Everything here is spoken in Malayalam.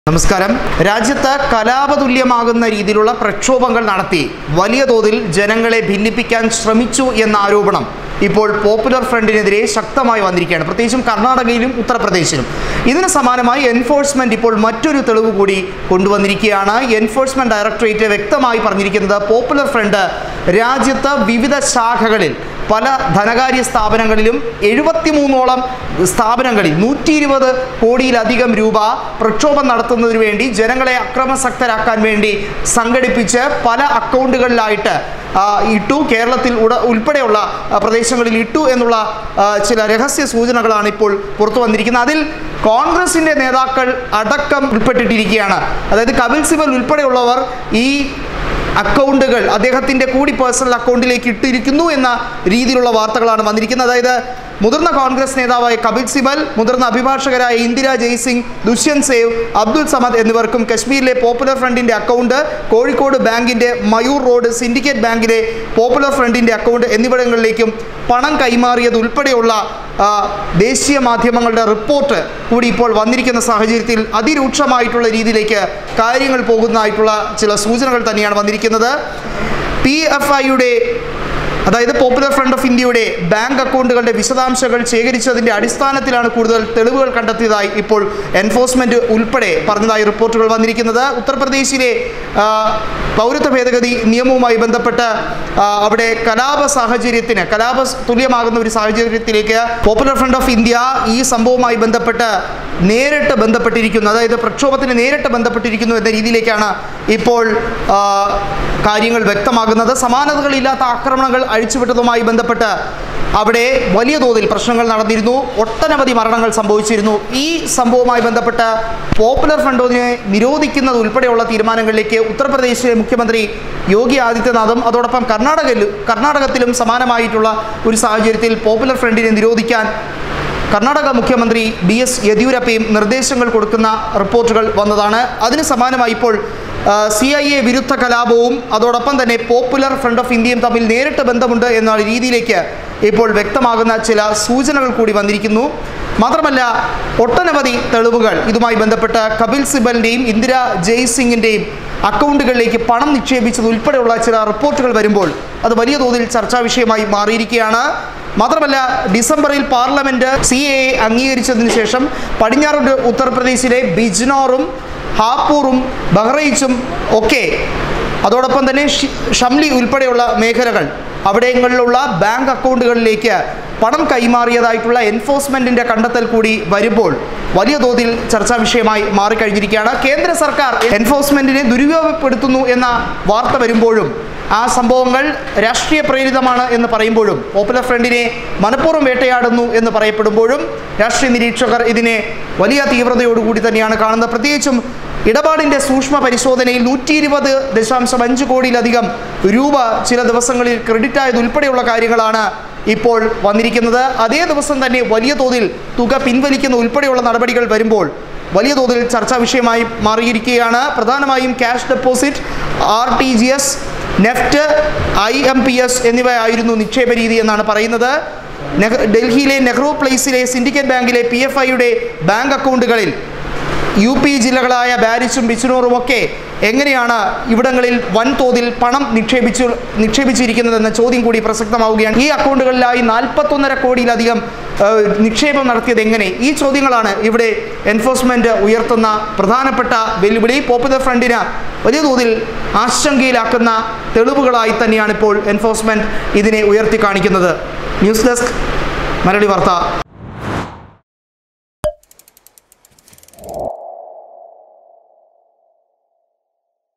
നമസ്കാരം രാജ്യത്ത് കലാപതുല്യമാകുന്ന രീതിയിലുള്ള പ്രക്ഷോഭങ്ങൾ നടത്തി വലിയ തോതിൽ ജനങ്ങളെ ഭിന്നിപ്പിക്കാൻ ശ്രമിച്ചു എന്ന ആരോപണം ഇപ്പോൾ പോപ്പുലർ ഫ്രണ്ടിനെതിരെ ശക്തമായി വന്നിരിക്കുകയാണ് പ്രത്യേകിച്ചും കർണാടകയിലും ഉത്തർപ്രദേശിലും ഇതിന് സമാനമായി എൻഫോഴ്സ്മെന്റ് ഇപ്പോൾ മറ്റൊരു തെളിവ് കൂടി കൊണ്ടുവന്നിരിക്കുകയാണ് എൻഫോഴ്സ്മെന്റ് ഡയറക്ടറേറ്റ് വ്യക്തമായി പറഞ്ഞിരിക്കുന്നത് പോപ്പുലർ ഫ്രണ്ട് രാജ്യത്ത് വിവിധ ശാഖകളിൽ പല ധനകാര്യ സ്ഥാപനങ്ങളിലും എഴുപത്തിമൂന്നോളം സ്ഥാപനങ്ങളിൽ നൂറ്റി ഇരുപത് കോടിയിലധികം രൂപ പ്രക്ഷോഭം നടത്തുന്നതിന് വേണ്ടി ജനങ്ങളെ അക്രമസക്തരാക്കാൻ വേണ്ടി സംഘടിപ്പിച്ച് പല അക്കൗണ്ടുകളിലായിട്ട് ആ, ഇട്ടു കേരളത്തിൽ ഉട ഉൾപ്പെടെയുള്ള ആ, പ്രദേശങ്ങളിൽ ഇട്ടു എന്നുള്ള ആ, ചില രഹസ്യ സൂചനകളാണ് ഇപ്പോൾ പുറത്തു വന്നിരിക്കുന്നത് അതിൽ കോൺഗ്രസിൻ്റെ നേതാക്കൾ അടക്കം ഉൾപ്പെട്ടിട്ടിരിക്കുകയാണ് അതായത് കപിൽ സിബൽ ഉൾപ്പെടെയുള്ളവർ ഈ അക്കൗണ്ടുകൾ അദ്ദേഹത്തിൻ്റെ കൂടി പേഴ്സണൽ അക്കൗണ്ടിലേക്ക് ഇട്ടിരിക്കുന്നു എന്ന രീതിയിലുള്ള വാർത്തകളാണ് വന്നിരിക്കുന്നത് അതായത് മുതിർന്ന കോൺഗ്രസ് നേതാവായ കപിൽ സിബൽ മുതിർന്ന അഭിഭാഷകരായ ഇന്ദിര ജയ്സിംഗ് ദുഷ്യന്ത് സേവ് അബ്ദുൾ സമദ് എന്നിവർക്കും കശ്മീരിലെ പോപ്പുലർ ഫ്രണ്ടിൻ്റെ അക്കൗണ്ട് കോഴിക്കോട് ബാങ്കിൻ്റെ മയൂർ റോഡ് സിൻഡിക്കേറ്റ് ബാങ്കിലെ പോപ്പുലർ ഫ്രണ്ടിൻ്റെ അക്കൗണ്ട് എന്നിവിടങ്ങളിലേക്കും പണം കൈമാറിയത് ഉൾപ്പെടെയുള്ള ആ, ദേശീയ മാധ്യമങ്ങളുടെ റിപ്പോർട്ട് കൂടി ഇപ്പോൾ വന്നിരിക്കുന്ന സാഹചര്യത്തിൽ അതിരൂക്ഷമായിട്ടുള്ള രീതിയിലേക്ക് കാര്യങ്ങൾ പോകുന്നതായിട്ടുള്ള ചില സൂചനകൾ തന്നെയാണ് വന്നിരിക്കുന്നത് പി എഫ് ഐയുടെ അതായത് പോപ്പുലർ ഫ്രണ്ട് ഓഫ് ഇന്ത്യയുടെ ബാങ്ക് അക്കൗണ്ടുകളുടെ വിശദാംശങ്ങൾ ശേഖരിച്ചതിൻ്റെ അടിസ്ഥാനത്തിലാണ് കൂടുതൽ തെളിവുകൾ കണ്ടെത്തിയതായി ഇപ്പോൾ എൻഫോഴ്സ്മെന്റ് ഉൾപ്പെടെ പറഞ്ഞതായി റിപ്പോർട്ടുകൾ വന്നിരിക്കുന്നത് ഉത്തർപ്രദേശിലെ ആ, പൗരത്വ ഭേദഗതി നിയമവുമായി ബന്ധപ്പെട്ട് ആ, അവിടെ കലാപ സാഹചര്യത്തിന് കലാപ തുല്യമാകുന്ന ഒരു സാഹചര്യത്തിലേക്ക് പോപ്പുലർ ഫ്രണ്ട് ഓഫ് ഇന്ത്യ ഈ സംഭവവുമായി ബന്ധപ്പെട്ട് നേരിട്ട് ബന്ധപ്പെട്ടിരിക്കുന്നു അതായത് പ്രക്ഷോഭത്തിന് നേരിട്ട് ബന്ധപ്പെട്ടിരിക്കുന്നു എന്ന രീതിയിലേക്കാണ് ഇപ്പോൾ ആ, കാര്യങ്ങൾ വ്യക്തമാകുന്നത് സമാനതകളില്ലാത്ത ആക്രമണങ്ങൾ അഴിച്ചുവിട്ടതുമായി ബന്ധപ്പെട്ട് അവിടെ വലിയ തോതിൽ പ്രശ്നങ്ങൾ നടന്നിരുന്നു ഒട്ടനവധി മരണങ്ങൾ സംഭവിച്ചിരുന്നു ഈ സംഭവവുമായി ബന്ധപ്പെട്ട് പോപ്പുലർ ഫ്രണ്ടിനെ നിരോധിക്കുന്നത് ഉൾപ്പെടെയുള്ള തീരുമാനങ്ങളിലേക്ക് ഉത്തർപ്രദേശിലെ മുഖ്യമന്ത്രി യോഗി ആദിത്യനാഥും അതോടൊപ്പം കർണാടകയിലും കർണാടകത്തിലും സമാനമായിട്ടുള്ള ഒരു സാഹചര്യത്തിൽ പോപ്പുലർ ഫ്രണ്ടിനെ നിരോധിക്കാൻ കർണാടക മുഖ്യമന്ത്രി ബി എസ് യെദ്യൂരപ്പയും നിർദ്ദേശങ്ങൾ കൊടുക്കുന്ന റിപ്പോർട്ടുകൾ വന്നതാണ് അതിന് സമാനമായി ഇപ്പോൾ സി ഐ എ വിരുദ്ധ കലാപവും അതോടൊപ്പം തന്നെ പോപ്പുലർ ഫ്രണ്ട് ഓഫ് ഇന്ത്യയും തമ്മിൽ നേരിട്ട് ബന്ധമുണ്ട് എന്ന രീതിയിലേക്ക് ഇപ്പോൾ വ്യക്തമാകുന്ന ചില സൂചനകൾ കൂടി വന്നിരിക്കുന്നു മാത്രമല്ല ഒട്ടനവധി തെളിവുകൾ ഇതുമായി ബന്ധപ്പെട്ട് കപിൽ സിബലിൻ്റെയും ഇന്ദിര ജയ്സിംഗിൻ്റെയും അക്കൗണ്ടുകളിലേക്ക് പണം നിക്ഷേപിച്ചത് ഉൾപ്പെടെയുള്ള ചില റിപ്പോർട്ടുകൾ വരുമ്പോൾ അത് വലിയ തോതിൽ ചർച്ചാ വിഷയമായി മാറിയിരിക്കുകയാണ് മാത്രമല്ല ഡിസംബറിൽ പാർലമെന്റ് സി എ അംഗീകരിച്ചതിന് ശേഷം പടിഞ്ഞാറ് ഉത്തർപ്രദേശിലെ ബിജ്നോറും ഹാപ്പൂറും ബഹ്റൈച്ചും ഒക്കെ അതോടൊപ്പം തന്നെ ഷി- ഷംലി ഉൾപ്പെടെയുള്ള മേഖലകൾ അവിടങ്ങളിലുള്ള ബാങ്ക് അക്കൗണ്ടുകളിലേക്ക് പണം കൈമാറിയതായിട്ടുള്ള എൻഫോഴ്സ്മെന്റിന്റെ കണ്ടെത്തൽ കൂടി വരുമ്പോൾ വലിയ തോതിൽ ചർച്ചാ വിഷയമായി മാറിക്കഴിഞ്ഞിരിക്കുകയാണ് കേന്ദ്ര സർക്കാർ എൻഫോഴ്സ്മെന്റിനെ ദുരുപയോഗപ്പെടുത്തുന്നു എന്ന വാർത്ത വരുമ്പോഴും ആ സംഭവങ്ങൾ രാഷ്ട്രീയ പ്രേരിതമാണ് എന്ന് പറയുമ്പോഴും പോപ്പുലർ ഫ്രണ്ടിനെ മനഃപൂർവ്വം വേട്ടയാടുന്നു എന്ന് പറയപ്പെടുമ്പോഴും രാഷ്ട്രീയ നിരീക്ഷകർ ഇതിനെ വലിയ തീവ്രതയോടുകൂടി തന്നെയാണ് കാണുന്നത് പ്രത്യേകിച്ചും ഇടപാടിൻ്റെ സൂക്ഷ്മ പരിശോധനയിൽ നൂറ്റി ഇരുപത് ദശാംശം അഞ്ച് കോടിയിലധികം രൂപ ചില ദിവസങ്ങളിൽ ക്രെഡിറ്റ് ആയത് ഉൾപ്പെടെയുള്ള കാര്യങ്ങളാണ് ഇപ്പോൾ വന്നിരിക്കുന്നത് അതേ ദിവസം തന്നെ വലിയ തോതിൽ തുക പിൻവലിക്കുന്ന ഉൾപ്പെടെയുള്ള നടപടികൾ വരുമ്പോൾ വലിയ തോതിൽ ചർച്ചാ വിഷയമായി മാറിയിരിക്കുകയാണ് പ്രധാനമായും cash deposit R T G S NEFT I M P S എന്നിവയായിരുന്നു നിക്ഷേപ രീതി എന്നാണ് പറയുന്നത് നെഹ് ഡൽഹിയിലെ നെഹ്റു പ്ലേസിലെ സിൻഡിക്കേറ്റ് ബാങ്കിലെ പി എഫ് ഐയുടെ ബാങ്ക് അക്കൗണ്ടുകളിൽ യു പി ജില്ലകളായ ബാരിച്ചും ബിച്ചുനൂറും ഒക്കെ എങ്ങനെയാണ് ഇവിടങ്ങളിൽ വൻതോതിൽ പണം നിക്ഷേപിച്ചു നിക്ഷേപിച്ചിരിക്കുന്നതെന്ന ചോദ്യം കൂടി പ്രസക്തമാവുകയാണ് ഈ അക്കൗണ്ടുകളിലായി നാൽപ്പത്തൊന്നര കോടിയിലധികം ഏഹ്, നിക്ഷേപം നടത്തിയത് എങ്ങനെ ഈ ചോദ്യങ്ങളാണ് ഇവിടെ എൻഫോഴ്സ്മെന്റ് ഉയർത്തുന്ന പ്രധാനപ്പെട്ട വെല്ലുവിളി പോപ്പുലർ ഫ്രണ്ടിന് വലിയ തോതിൽ ആശങ്കയിലാക്കുന്ന തെളിവുകളായി തന്നെയാണ് ഇപ്പോൾ എൻഫോഴ്സ്മെന്റ് ഇതിനെ ഉയർത്തി കാണിക്കുന്നത് ന്യൂസ് ഡെസ്ക് മലയാളി വാർത്ത